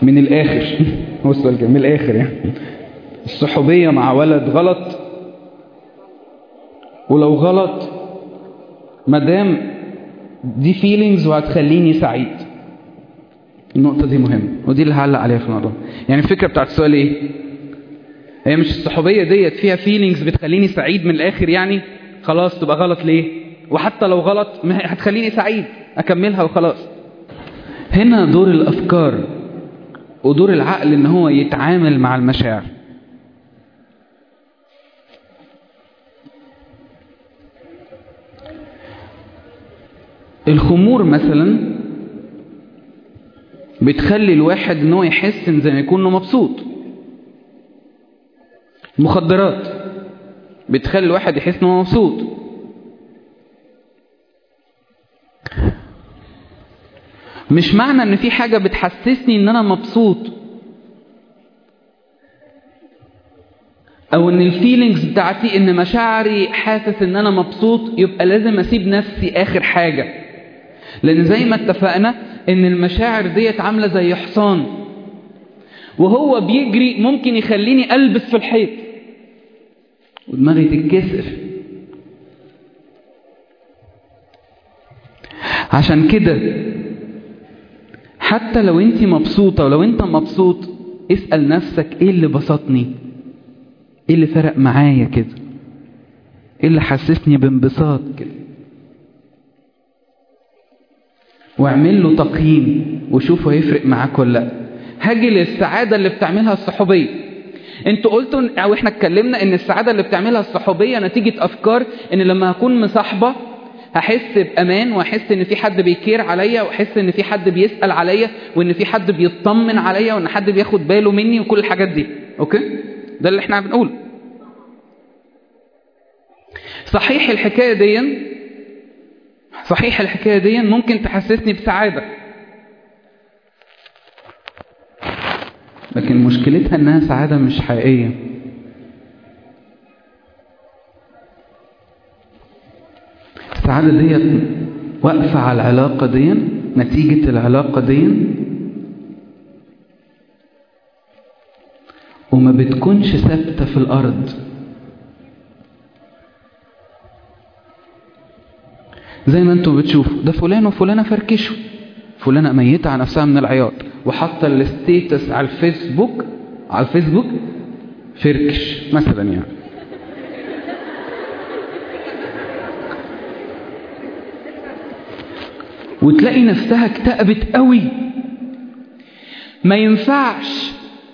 من الاخر هو السؤال كده من الاخر يعني الصحوبية مع ولد غلط ولو غلط مدام دي فيلينجز وهتخليني سعيد النقطة دي مهمة ودي اللي هعلق عليها في الموضوع يعني الفكرة بتاعت السؤال ايه هي مش الصحوبية ديت فيها فيلينجز بتخليني سعيد من الاخر يعني خلاص تبقى غلط ليه وحتى لو غلط ما هي هتخليني سعيد اكملها وخلاص هنا دور الافكار ودور العقل ان هو يتعامل مع المشاعر الخمور مثلا بتخلي الواحد ان هو يحس ان زي ما يكون مبسوط المخدرات بتخلي الواحد يحس انه مبسوط مش معنى ان في حاجة بتحسسني ان انا مبسوط او ان الفيلينجز بتاعتي ان مشاعري حاسس ان انا مبسوط يبقى لازم اسيب نفسي اخر حاجة لان زي ما اتفقنا ان المشاعر ديت عاملة زي حصان وهو بيجري ممكن يخليني البس في الحيط ودماغي تتكسر عشان كده حتى لو انت مبسوطة ولو انت مبسوط اسأل نفسك ايه اللي بسطني ايه اللي فرق معايا كده ايه اللي حسسني بانبساط كده واعمل له تقييم وشوف هيفرق معاك ولا لا هاجي للسعادة اللي بتعملها الصحوبية انتوا قلتوا او احنا اتكلمنا ان السعادة اللي بتعملها الصحوبية نتيجة افكار ان لما هكون مصاحبة هحس بامان واحس ان في حد بيكير عليا واحس ان في حد بيسأل عليا وان في حد بيطمن عليا وان حد بياخد باله مني وكل الحاجات دي اوكي ده اللي احنا بنقوله صحيح الحكاية دي صحيح الحكاية دي ممكن تحسسني بسعادة لكن مشكلتها انها سعادة مش حقيقية السعادة دي واقفة على العلاقة دي نتيجة العلاقة دي وما بتكونش ثابتة في الأرض زي ما انتم بتشوفوا ده فلان وفلانة فركشوا فلانة ميتة على نفسها من العياط وحاطة الستيتس على الفيسبوك على الفيسبوك فركش مثلا يعني وتلاقي نفسها اكتئبت قوي ما ينفعش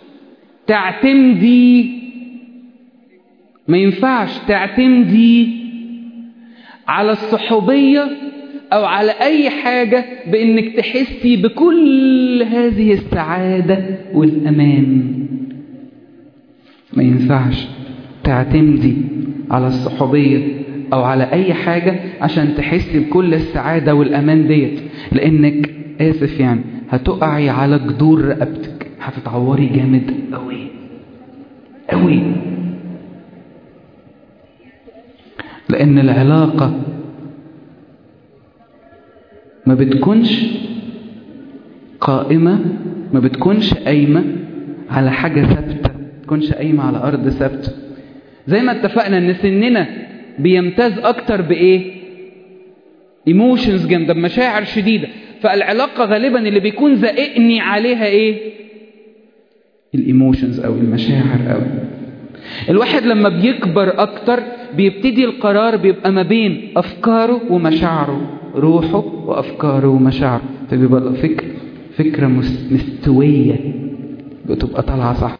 تعتمدي ما ينفعش تعتمدي على الصحوبية او على اي حاجة بانك تحسي بكل هذه السعادة والامان ما ينفعش تعتمدي على الصحوبية او على اي حاجة عشان تحسي بكل السعادة والامان ديت لانك اسف يعني هتقعي على جدور رقبتك هتتعوري جامد قوي قوي لان العلاقة ما بتكونش قائمة ما بتكونش قايمة على حاجة ثابتة ما بتكونش قايمة على أرض ثابتة زي ما اتفقنا ان سننا بيمتاز اكتر بايه ايموشنز جامده بمشاعر شديده فالعلاقه غالبا اللي بيكون زائقني عليها ايه الايموشنز او المشاعر او الواحد لما بيكبر اكتر بيبتدي القرار بيبقى ما بين افكاره ومشاعره روحه وافكاره ومشاعره فبيبقى فكر فكره مستويه بتبقى طالعه صح